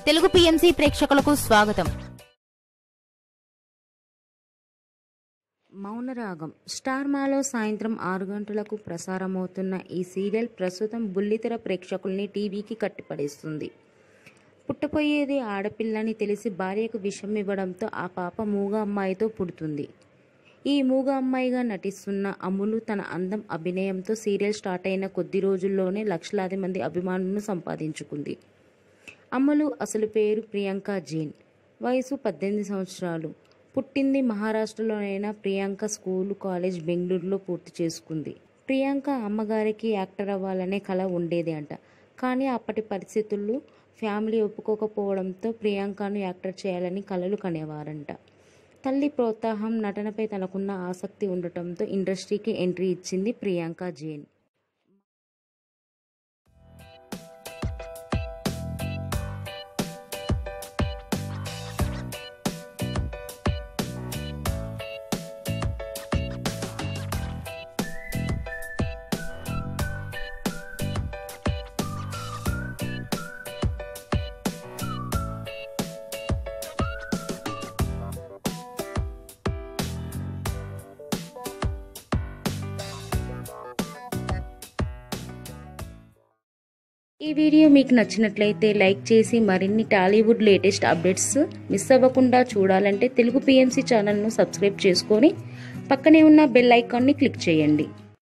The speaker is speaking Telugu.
తెలుగు పిఎంసి ప్రేక్షకులకు స్వాగతం మౌనరాగం స్టార్ మాలో సాయంత్రం ఆరు గంటలకు ప్రసారమవుతున్న ఈ సీరియల్ ప్రస్తుతం బుల్లితెర ప్రేక్షకుల్ని టీవీకి కట్టిపడేస్తుంది పుట్టపోయేది ఆడపిల్లని తెలిసి భార్యకు విషం ఇవ్వడంతో ఆ పాప మూగ అమ్మాయితో పుడుతుంది ఈ మూగ అమ్మాయిగా నటిస్తున్న అమ్ములు తన అందం అభినయంతో సీరియల్ స్టార్ట్ అయిన కొద్ది రోజుల్లోనే లక్షలాది మంది అభిమానులను సంపాదించుకుంది అమ్మలు అసలు పేరు ప్రియాంక జైన్ వయసు పద్దెనిమిది సంవత్సరాలు పుట్టింది మహారాష్ట్రలోనైనా ప్రియాంక స్కూలు కాలేజ్ బెంగళూరులో పూర్తి చేసుకుంది ప్రియాంక అమ్మగారికి యాక్టర్ అవ్వాలనే కళ ఉండేది అంట కానీ అప్పటి పరిస్థితుల్లో ఫ్యామిలీ ఒప్పుకోకపోవడంతో ప్రియాంకను యాక్టర్ చేయాలని కలలు కనేవారంట తల్లి ప్రోత్సాహం నటనపై తనకున్న ఆసక్తి ఉండటంతో ఇండస్ట్రీకి ఎంట్రీ ఇచ్చింది ప్రియాంక జైన్ ఈ వీడియో మీకు నచ్చినట్లయితే లైక్ చేసి మరిన్ని టాలీవుడ్ లేటెస్ట్ అప్డేట్స్ మిస్ అవ్వకుండా చూడాలంటే తెలుగు పిఎంసి ఛానల్ను సబ్స్క్రైబ్ చేసుకొని పక్కనే ఉన్న బెల్ ఐకాన్ని క్లిక్ చేయండి